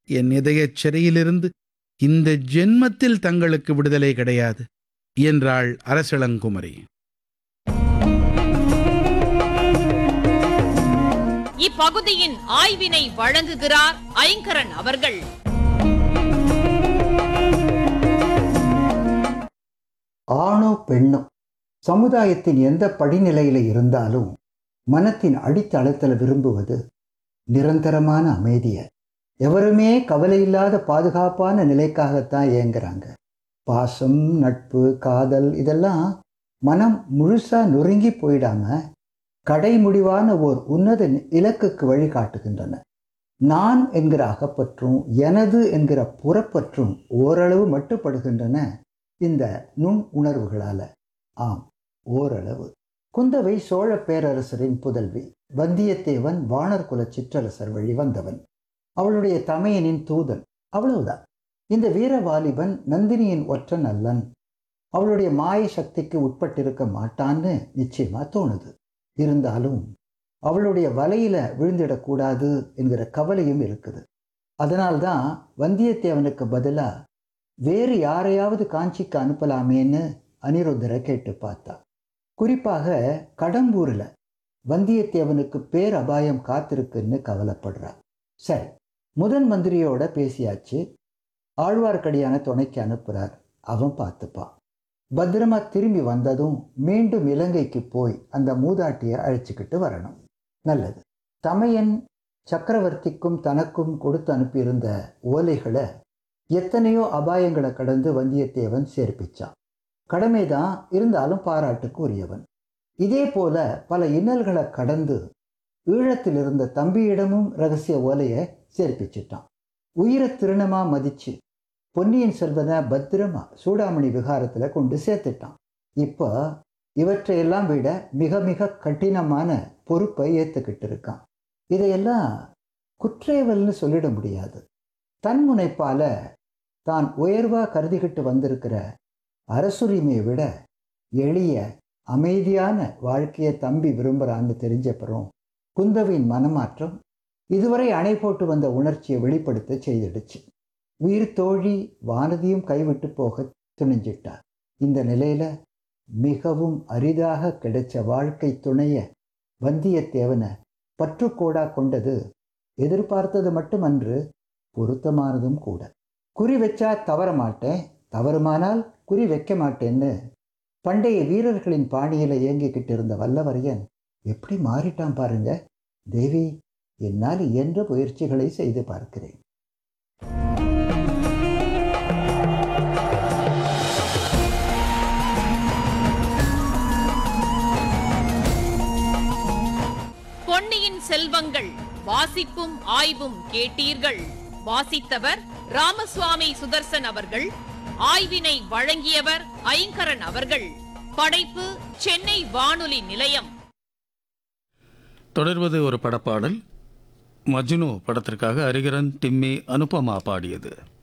என் இதயச் சிறையிலிருந்து இந்த ஜென்மத்தில் தங்களுக்கு விடுதலை கிடையாது என்றாள் அரசளங்குமரி இப்பகுதியின் ஆய்வினை வழங்குகிறார் ஐங்கரன் அவர்கள் ஆணோ பெண்ணோ சமுதாயத்தின் எந்த படிநிலையில இருந்தாலும் மனத்தின் அடித்தளத்தில் விரும்புவது நிரந்தரமான அமைதியை எவருமே கவலையில்லாத பாதுகாப்பான நிலைக்காகத்தான் ஏங்குறாங்க பாசம் நட்பு காதல் இதெல்லாம் மனம் முழுசா நொறுங்கி போயிடாம கடைமுடிவான ஓர் உன்னத இலக்குக்கு வழிகாட்டுகின்றன நான் என்கிற அகப்பற்றும் எனது என்கிற புறப்பற்றும் ஓரளவு மட்டுப்படுகின்றன இந்த நுண் உணர்வுகளால ஆம் ஓரளவு குந்தவை சோழ பேரரசரின் புதல்வி வந்தியத்தேவன் வானர் குல சிற்றரசர் வழி வந்தவன் அவளுடைய தமையனின் தூதன் அவ்வளவுதான் இந்த வீரவாலிபன் நந்தினியின் ஒற்றன் அல்லன் அவளுடைய மாய சக்திக்கு உட்பட்டிருக்க மாட்டான்னு நிச்சயமா தோணுது இருந்தாலும் அவளுடைய வலையில விழுந்திடக்கூடாது என்கிற கவலையும் இருக்குது அதனால்தான் வந்தியத்தேவனுக்கு பதிலா வேறு யாரையாவது காஞ்சிக்கு அனுப்பலாமேன்னு அனிருத்தரை கேட்டு பார்த்தா குறிப்பாக கடம்பூரில் வந்தியத்தேவனுக்கு பேர் அபாயம் காத்திருக்குன்னு கவலைப்படுறா சரி முதன் மந்திரியோட பேசியாச்சு ஆழ்வார்க்கடியான துணைக்கு அனுப்புறார் அவன் பார்த்துப்பான் பத்திரமா திரும்பி வந்ததும் மீண்டும் இலங்கைக்கு போய் அந்த மூதாட்டியை அழைச்சிக்கிட்டு வரணும் நல்லது தமையன் சக்கரவர்த்திக்கும் தனக்கும் கொடுத்து அனுப்பியிருந்த ஓலைகளை எத்தனையோ அபாயங்களை கடந்து வந்தியத்தேவன் சேர்ப்பிச்சான் கடமைதான் இருந்தாலும் பாராட்டுக்கு உரியவன் இதே போல பல இன்னல்களை கடந்து ஈழத்தில் இருந்த தம்பியிடமும் ரகசிய ஓலையை சேர்ப்பிச்சிட்டான் உயிரை திருணமா மதிச்சு பொன்னியின் செல்வனை பத்திரமா சூடாமணி விகாரத்தில் கொண்டு சேர்த்துட்டான் இப்போ இவற்றையெல்லாம் விட மிக மிக கடினமான பொறுப்பை ஏற்றுக்கிட்டு இருக்கான் இதையெல்லாம் குற்றேவல்னு சொல்லிட முடியாது தன்முனைப்பால தான் உயர்வா கருதிக்கிட்டு வந்திருக்கிற அரசுரிமையை விட எளிய அமைதியான வாழ்க்கையை தம்பி விரும்புகிறான்னு தெரிஞ்சப்பறம் குந்தவின் மனமாற்றம் இதுவரை அணை போட்டு வந்த உணர்ச்சியை வெளிப்படுத்த செய்திடுச்சு உயிர் தோழி வானதியும் கைவிட்டு போக துணிஞ்சிட்டார் இந்த நிலையில மிகவும் அரிதாக கிடைச்ச வாழ்க்கை துணைய வந்தியத்தேவனை பற்றுக்கோடா கொண்டது எதிர்பார்த்தது மட்டுமன்று பொருத்தமானதும் கூட குறி வச்சா தவற மாட்டேன் தவறுமானால் குறி வைக்க மாட்டேன்னு பண்டைய வீரர்களின் பாணியில இயங்கிக்கிட்டு இருந்த வல்லவரையன் எப்படி மாறிட்டான் பாருங்க தேவி என்னால் இயன்ற முயற்சிகளை செய்து பார்க்கிறேன் பொன்னியின் செல்வங்கள் வாசிப்பும் ஆய்வும் கேட்டீர்கள் வாசித்தவர் ராமசுவாமி சுதர்சன் அவர்கள் ஆய்வினை வழங்கியவர் ஐங்கரன் அவர்கள் படைப்பு சென்னை வானொலி நிலையம் தொடர்வது ஒரு படப்பாடல் மஜ்னு படத்திற்காக ஹரிகரன் டிம்மி அனுபமா பாடியது